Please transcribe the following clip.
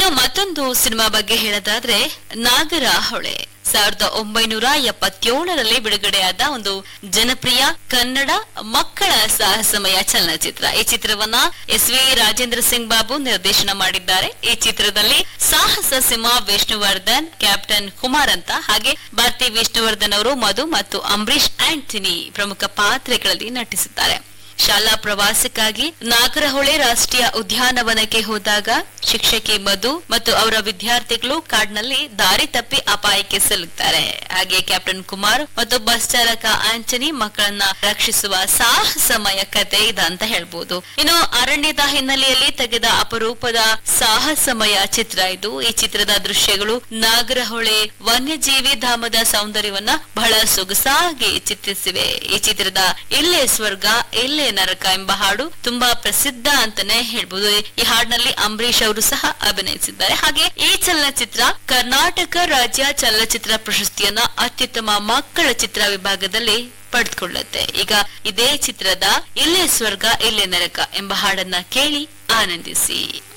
ಇನ್ನು ಮತ್ತೊಂದು ಸಿನಿಮಾ ಬಗ್ಗೆ ಹೇಳೋದಾದ್ರೆ ನಾಗರ ಹೊಳೆ ಸಾವಿರದ ಒಂಬೈನೂರ ಎಪ್ಪತ್ತೇಳರಲ್ಲಿ ಬಿಡುಗಡೆಯಾದ ಒಂದು ಜನಪ್ರಿಯ ಕನ್ನಡ ಮಕ್ಕಳ ಸಾಹಸಮಯ ಚಲನಚಿತ್ರ ಈ ಚಿತ್ರವನ್ನ ಎಸ್ ವಿ ರಾಜೇಂದ್ರ ಸಿಂಗ್ ಬಾಬು ನಿರ್ದೇಶನ ಮಾಡಿದ್ದಾರೆ ಈ ಚಿತ್ರದಲ್ಲಿ ಸಾಹಸ ಸಿಂಹ ವಿಷ್ಣುವರ್ಧನ್ ಕ್ಯಾಪ್ಟನ್ ಕುಮಾರ್ ಅಂತ ಹಾಗೆ ಭಾರತಿ ವಿಷ್ಣುವರ್ಧನ್ ಅವರು ಮಧು ಮತ್ತು ಅಂಬರೀಶ್ ಆಂಟನಿ ಪ್ರಮುಖ ಪಾತ್ರಗಳಲ್ಲಿ ನಟಿಸಿದ್ದಾರೆ ಶಾಲಾ ಪ್ರವಾಸಕ್ಕಾಗಿ ನಾಗರಹೊಳೆ ರಾಷ್ಟ್ರೀಯ ಉದ್ಯಾನವನಕ್ಕೆ ಹೋದಾಗ ಶಿಕ್ಷಕಿ ಮಧು ಮತ್ತು ಅವರ ವಿದ್ಯಾರ್ಥಿಗಳು ಕಾಡಿನಲ್ಲಿ ದಾರಿ ತಪ್ಪಿ ಅಪಾಯಕ್ಕೆ ಸಿಲುಕ್ತಾರೆ ಹಾಗೆ ಕ್ಯಾಪ್ಟನ್ ಕುಮಾರ್ ಮತ್ತು ಬಸ್ ಚಾಲಕ ಆಂಟನಿ ಮಕ್ಕಳನ್ನ ರಕ್ಷಿಸುವ ಸಾಹಸಮಯ ಕತೆ ಇದಂತ ಹೇಳ್ಬೋದು ಇನ್ನು ಅರಣ್ಯದ ಹಿನ್ನೆಲೆಯಲ್ಲಿ ತೆಗೆದ ಅಪರೂಪದ ಸಾಹಸಮಯ ಚಿತ್ರ ಇದು ಈ ಚಿತ್ರದ ದೃಶ್ಯಗಳು ನಾಗರಹೊಳೆ ವನ್ಯಜೀವಿ ಧಾಮದ ಸೌಂದರ್ಯವನ್ನ ಬಹಳ ಸೊಗಸಾಗಿ ಚಿತ್ರಿಸಿವೆ ಈ ಚಿತ್ರದ ಇಲ್ಲೇ ಸ್ವರ್ಗ ಇಲ್ಲೇ ನರಕ ಎಂಬ ಹಾಡು ತುಂಬಾ ಪ್ರಸಿದ್ಧ ಅಂತಾನೆ ಹೇಳ್ಬೋದು ಈ ಹಾಡಿನಲ್ಲಿ ಅಂಬರೀಶ್ ಅವರು ಸಹ ಅಭಿನಯಿಸಿದ್ದಾರೆ ಹಾಗೆ ಈ ಚಲನಚಿತ್ರ ಕರ್ನಾಟಕ ರಾಜ್ಯ ಚಲನಚಿತ್ರ ಪ್ರಶಸ್ತಿಯನ್ನ ಅತ್ಯುತ್ತಮ ಮಕ್ಕಳ ಚಿತ್ರ ವಿಭಾಗದಲ್ಲಿ ಪಡೆದುಕೊಳ್ಳುತ್ತೆ ಈಗ ಇದೇ ಚಿತ್ರದ ಇಲ್ಲೇ ಸ್ವರ್ಗ ಇಲ್ಲೇ ನರಕ ಎಂಬ ಹಾಡನ್ನ ಕೇಳಿ ಆನಂದಿಸಿ